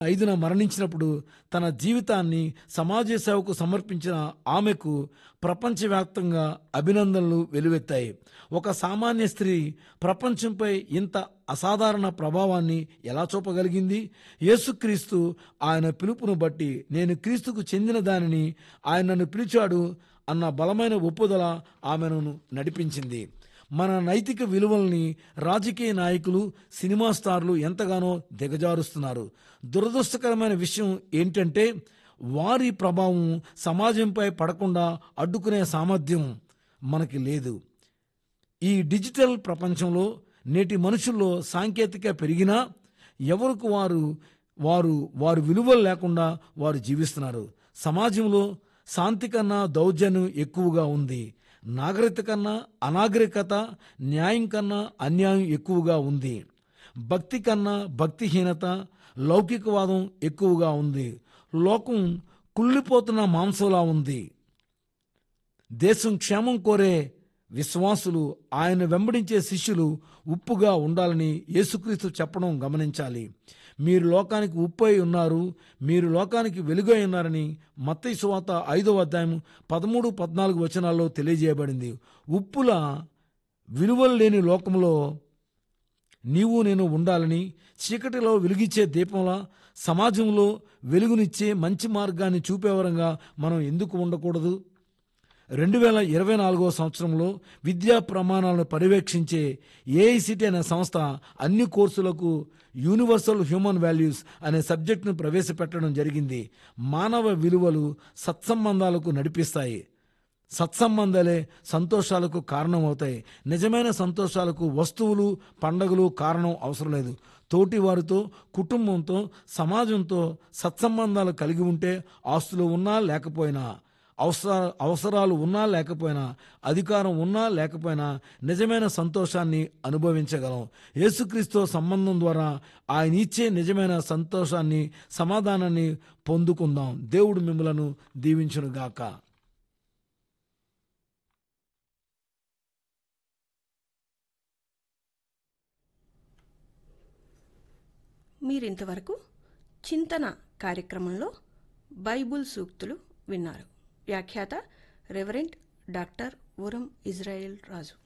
ఐదున మరణించినప్పుడు తన జీవితాన్ని సమాజ సేవకు సమర్పించిన ఆమెకు ప్రపంచవ్యాప్తంగా అభినందనలు వెలువెత్తాయి ఒక సామాన్య స్త్రీ ప్రపంచంపై ఇంత అసాధారణ ప్రభావాన్ని ఎలా చూపగలిగింది యేసుక్రీస్తు ఆయన పిలుపును బట్టి నేను క్రీస్తుకు చెందిన దానిని ఆయన నన్ను పిలిచాడు అన్న బలమైన ఒప్పుదల ఆమెను నడిపించింది మన నైతిక విలువల్ని రాజకీయ నాయకులు సినిమా స్టార్లు ఎంతగానో దిగజారుస్తున్నారు దురదృష్టకరమైన విషయం ఏంటంటే వారి ప్రభావం సమాజంపై పడకుండా అడ్డుకునే సామర్థ్యం మనకి లేదు ఈ డిజిటల్ ప్రపంచంలో నేటి మనుషుల్లో సాంకేతిక పెరిగినా ఎవరికి వారు వారు వారి విలువలు లేకుండా వారు జీవిస్తున్నారు సమాజంలో శాంతి కన్నా దౌర్జన్యం ఎక్కువగా ఉంది నాగరికత కన్నా అనాగరికత న్యాయం కన్నా అన్యాయం ఎక్కువగా ఉంది భక్తి కన్నా భక్తిహీనత లౌకికవాదం ఎక్కువగా ఉంది లోకం కుళ్ళిపోతున్న మాంసంలా ఉంది దేశం క్షేమం కోరే విశ్వాసులు ఆయన వెంబడించే శిష్యులు ఉప్పుగా ఉండాలని యేసుక్రీస్తు చెప్పడం గమనించాలి మీరు లోకానికి ఉప్పు అయి ఉన్నారు మీరు లోకానికి వెలుగై ఉన్నారని మత్తయి సువాత ఐదవ అధ్యాయం పదమూడు పద్నాలుగు వచనాల్లో తెలియజేయబడింది ఉప్పుల విలువలు లేని లోకంలో నీవు నేను ఉండాలని చీకటిలో వెలుగిచ్చే దీపంలా సమాజంలో వెలుగునిచ్చే మంచి మార్గాన్ని చూపేవరంగా మనం ఎందుకు ఉండకూడదు రెండు వేల ఇరవై నాలుగో సంవత్సరంలో విద్యా ప్రమాణాలను పర్యవేక్షించే ఏఐసిటి అనే సంస్థ అన్ని కోర్సులకు యూనివర్సల్ హ్యూమన్ వాల్యూస్ అనే సబ్జెక్టును ప్రవేశపెట్టడం జరిగింది మానవ విలువలు సత్సంబంధాలకు నడిపిస్తాయి సత్సంబంధాలే సంతోషాలకు కారణమవుతాయి నిజమైన సంతోషాలకు వస్తువులు పండగలు కారణం అవసరం లేదు తోటి వారితో కుటుంబంతో సమాజంతో సత్సంబంధాలు కలిగి ఉంటే ఆస్తులు ఉన్నా లేకపోయినా అవసర అవసరాలు ఉన్నా లేకపోయినా అధికారం ఉన్నా లేకపోయినా నిజమైన సంతోషాన్ని అనుభవించగలం యేసుక్రీస్తు సంబంధం ద్వారా ఆయన ఇచ్చే నిజమైన సంతోషాన్ని సమాధానాన్ని పొందుకుందాం దేవుడు మిమ్మలను దీవించునుగాక మీరింతవరకు చింతన కార్యక్రమంలో బైబుల్ సూక్తులు విన్నారు వ్యాఖ్యాత రెవరెంట్ డాక్టర్ ఉరం ఇజ్రాయెల్ రాజు